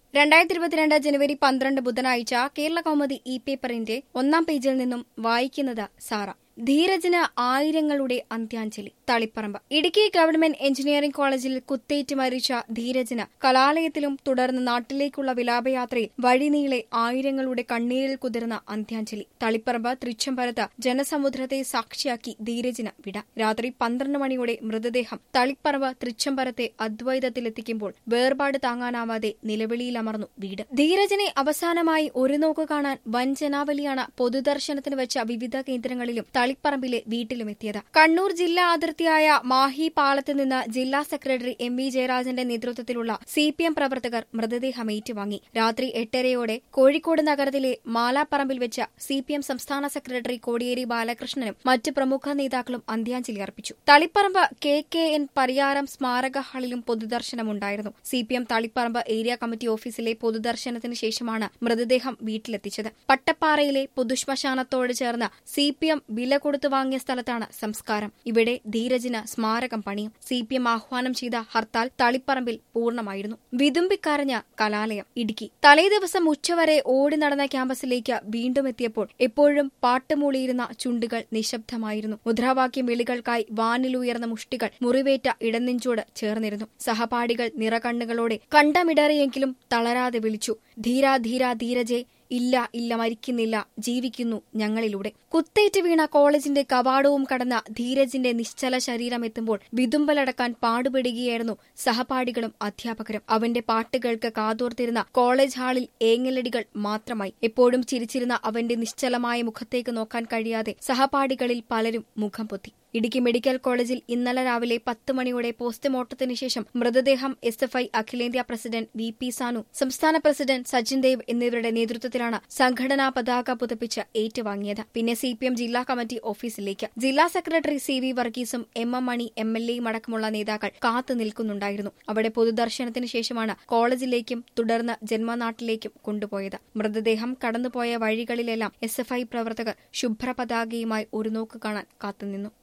രണ്ടായിരത്തി ഇരുപത്തിരണ്ട് ജനുവരി പന്ത്രണ്ട് ബുധനാഴ്ച കേരള കൗമുദി ഇ പേപ്പറിന്റെ ഒന്നാം പേജിൽ നിന്നും വായിക്കുന്നത് സാറ ധീരജിന് ആയിരങ്ങളുടെ അന്ത്യാഞ്ജലി തളിപ്പറമ്പ് ഇടുക്കി ഗവൺമെന്റ് എഞ്ചിനീയറിംഗ് കോളേജിൽ കുത്തേറ്റ് മരിച്ച ധീരജിന് കലാലയത്തിലും തുടർന്ന് നാട്ടിലേക്കുള്ള വിലാപയാത്രയിൽ വഴിനീളെ ആയിരങ്ങളുടെ കണ്ണീരിൽ കുതിർന്ന അന്ത്യാഞ്ജലി തളിപ്പറമ്പ് തൃച്ചംബരത്ത് ജനസമുദ്രത്തെ സാക്ഷിയാക്കി ധീരജിന് വിട രാത്രി പന്ത്രണ്ട് മണിയോടെ മൃതദേഹം തളിപ്പറമ്പ് തൃച്ചംബരത്തെ അദ്വൈതത്തിലെത്തിക്കുമ്പോൾ വേർപാട് താങ്ങാനാവാതെ നിലവിളിയിലമർന്നു വീട് ധീരജിനെ അവസാനമായി ഒരു നോക്ക് കാണാൻ വൻ ജനാവലിയാണ് പൊതുദർശനത്തിന് വെച്ച വിവിധ കേന്ദ്രങ്ങളിലും തളിപ്പറമ്പിലെ വീട്ടിലുമെത്തിയത് കണ്ണൂർ ജില്ലാ അതിർത്തിയായ മാഹി പാളത്ത് നിന്ന് ജില്ലാ സെക്രട്ടറി എം വി ജയരാജന്റെ നേതൃത്വത്തിലുള്ള സി പി എം പ്രവർത്തകർ മൃതദേഹം ഏറ്റുവാങ്ങി രാത്രി എട്ടരയോടെ കോഴിക്കോട് നഗരത്തിലെ മാലാപ്പറമ്പിൽ വെച്ച സി പി എം സംസ്ഥാന സെക്രട്ടറി കോടിയേരി ബാലകൃഷ്ണനും മറ്റ് പ്രമുഖ നേതാക്കളും അന്ത്യാഞ്ജലി അർപ്പിച്ചു Thaliparamba K K N Pariyaram സ്മാരക ഹാളിലും പൊതുദർശനമുണ്ടായിരുന്നു C P M Thaliparamba area committee ഓഫീസിലെ പൊതുദർശനത്തിന് ശേഷമാണ് മൃതദേഹം വീട്ടിലെത്തിച്ചത് പട്ടപ്പാറയിലെ പൊതുശ്മശാനത്തോട് ചേർന്ന് സി പി എം വില കൊടുത്തു വാങ്ങിയ സ്ഥലത്താണ് സംസ്കാരം ഇവിടെ ധീരജിന് സ്മാരകം പണിയും സി പി എം ആഹ്വാനം ചെയ്ത ഹർത്താൽ തളിപ്പറമ്പിൽ പൂർണ്ണമായിരുന്നു വിതുമ്പിക്കരഞ്ഞ കലാലയം ഇടുക്കി തലേദിവസം ഉച്ചവരെ ഓടി നടന്ന ക്യാമ്പസിലേക്ക് വീണ്ടും എത്തിയപ്പോൾ എപ്പോഴും പാട്ടുമൂളിയിരുന്ന ചുണ്ടുകൾ നിശബ്ദമായിരുന്നു മുദ്രാവാക്യം വിളികൾക്കായി വാനിലുയർന്ന മുഷ്ടികൾ മുറിവേറ്റ ഇടനെഞ്ചോട് ചേർന്നിരുന്നു സഹപാഠികൾ നിറകണ്ണുകളോടെ കണ്ടമിടറിയെങ്കിലും തളരാതെ വിളിച്ചു ധീരാ ധീരാ ധീരജെ ഇല്ല ഇല്ല മരിക്കുന്നില്ല ജീവിക്കുന്നു ഞങ്ങളിലൂടെ കുത്തേറ്റ് വീണ കോളേജിന്റെ കവാടവും കടന്ന ധീരജിന്റെ നിശ്ചല ശരീരം എത്തുമ്പോൾ വിതുമ്പലടക്കാൻ പാടുപെടുകയായിരുന്നു സഹപാഠികളും അധ്യാപകരും അവന്റെ പാട്ടുകൾക്ക് കാതോർത്തിരുന്ന കോളേജ് ഹാളിൽ ഏങ്ങലടികൾ മാത്രമായി എപ്പോഴും ചിരിച്ചിരുന്ന അവന്റെ നിശ്ചലമായ മുഖത്തേക്ക് നോക്കാൻ കഴിയാതെ സഹപാഠികളിൽ പലരും മുഖം പൊത്തി ഇടുക്കി മെഡിക്കൽ കോളേജിൽ ഇന്നലെ രാവിലെ പത്ത് മണിയോടെ പോസ്റ്റ്മോർട്ടത്തിന് ശേഷം മൃതദേഹം എസ് എഫ് ഐ അഖിലേന്ത്യാ പ്രസിഡന്റ് വി പി സാനു സംസ്ഥാന പ്രസിഡന്റ് സച്ചിൻ ദേവ് എന്നിവരുടെ നേതൃത്വത്തിലാണ് സംഘടനാ പതാക പുതപ്പിച്ച് ഏറ്റുവാങ്ങിയത് പിന്നെ സി പി എം ജില്ലാ കമ്മിറ്റി ഓഫീസിലേക്ക് ജില്ലാ സെക്രട്ടറി സി വി വർഗീസും M M Mani M L എയും അടക്കമുള്ള നേതാക്കൾ കാത്തു നിൽക്കുന്നുണ്ടായിരുന്നു അവിടെ പൊതുദർശനത്തിന് ശേഷമാണ് കോളേജിലേക്കും തുടർന്ന് ജന്മനാട്ടിലേക്കും കൊണ്ടുപോയത് മൃതദേഹം കടന്നുപോയ വഴികളിലെല്ലാം എസ് എഫ് ഐ പ്രവർത്തകർ ശുഭ്രപതാകയുമായി ഒരു നോക്ക് കാണാൻ കാത്തുനിന്നു